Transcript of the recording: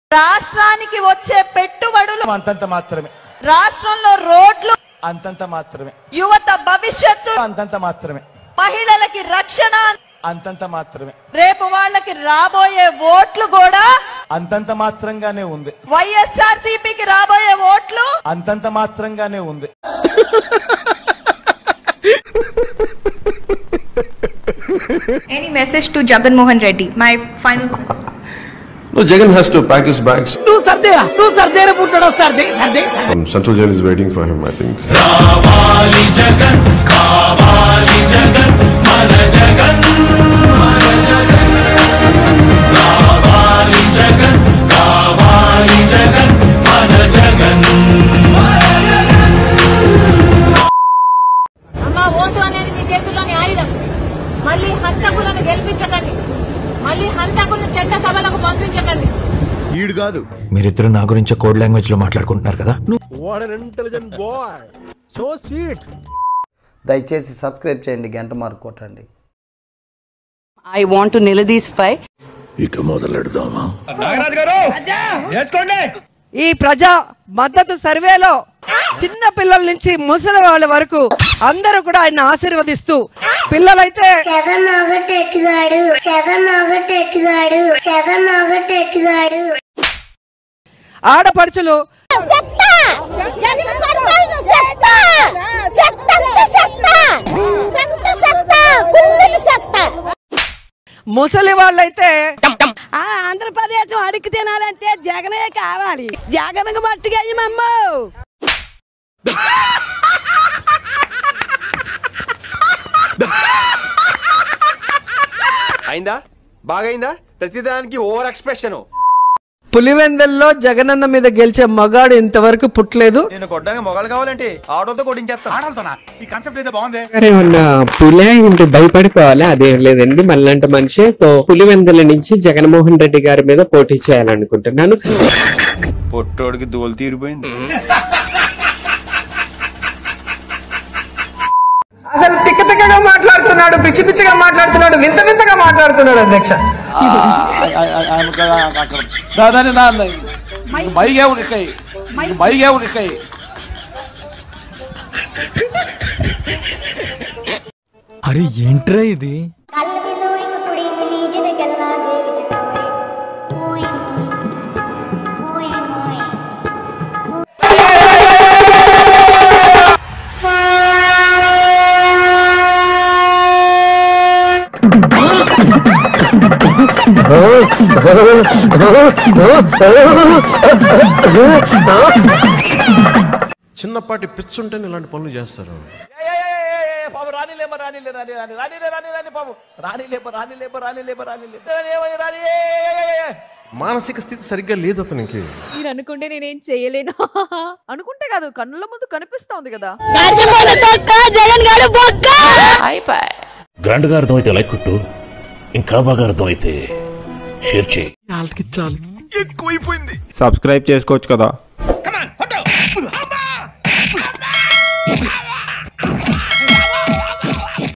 రాష్ట్రానికి వచ్చే పెట్టుబడులు అంతంత మాత్రమే రాష్ట్రంలో రోడ్లు అంతంత మాత్రమే యువత భవిష్యత్తు అంతంత మాత్రమే మహిళలకి రక్షణ అంతంత మాత్రమే రేపు వాళ్ళకి రాబోయే ఓట్లు కూడా అంతంత మాత్రంగానే ఉంది వైఎస్ఆర్ సిపికి రాబోయే ఓట్లు అంతంత మాత్రంగానే ఉంది Any message to Jagan Mohan Reddy? My final. No, Jagan has to pack his bags. నువ్వు సర్దేరా నువ్వు సర్దేరా పుట్టాడు సర్దే సర్దే Um, Central Jail is waiting for him, I think. అమ్మ ఓటు అనేది మీ చేతుల్లోని ఆయుధం మళ్ళీ హంతకులను గెలిపించకండి మళ్ళీ హంతకులను చట్ట సభలకు పంపించకండి ఈడు కాదు మీరిద్దరు నా గురించి కోడ్ లాంగ్వేజ్ లో మాట్లాడుకుంటున్నారు కదా what an intelligent boy so sweet దయచేసి సబ్స్క్రైబ్ చేయండి గంట మార్క్ కొట్టండి I want to నిలదీసిఫై ఇక మొదలెడదామా ఈ ప్రజా మద్దతు సర్వేలో చిన్న పిల్లల నుంచి ముసలి వాళ్ళ వరకు అందరూ కూడా ఆయన ఆశీర్వదిస్తూ పిల్లలైతే ఆడపడుచులు ముసలి వాళ్ళైతే ఆంధ్రప్రదేశ్ అడిగి తినాలంటే జగనే కావాలి జగన్ మట్టుగా అయ్యమమ్మ అయిందా బాగైందా ప్రతిదానికి ఓవర్ ఎక్స్ప్రెషన్ పులివెందల్లో జగనన్న మీద గెలిచే మగాడు ఇంతవరకు పుట్టలేదు నేను కొట్టడానికి మొగలు కావాలంటే ఆటోతో కొట్టించేస్తాను ఆటోతోనా ఈ కాన్సెప్ట్ అయితే బాగుంది ఏమన్నా పులే ఇంటి భయపడిపోవాలి అదేం లేదండి మళ్ళంట మనిషి సో పులివెందుల నుంచి జగన్మోహన్ రెడ్డి గారి మీద పోటీ చేయాలనుకుంటున్నాను పొట్టోడికి దోలు తీరిపోయింది అసలు తిక్క తిక్కగా మాట్లాడుతున్నాడు పిచ్చి పిచ్చిగా మాట్లాడుతున్నాడు వింత వింతగా మాట్లాడుతున్నాడు అధ్యక్ష అరే ఏంట్రా ఇది చిన్నపాటి పిచ్చుంటేనే ఇలాంటి పనులు చేస్తారు పాము రానిలేమ రానిలే రాని రాని రానిలే రాని రాని పాము రానిలేప రానిలేప రానిలేప రానిలే రాని రాని మానసిక స్థితి సరిగ్గా లేదు అతనికి నేను అనుకుంటే నేనేం చేయలేను అనుకుంటే కాదు కన్నుల ముందు కనిపిస్తోంది కదా జగన్ గారు బొక్క గ్రాండ్ గా అర్థమైతే లైక్ కొట్టు ఇంకా బాగా అర్థమైతే షేర్ చేయి సబ్స్క్రైబ్ చేసుకోవచ్చు కదా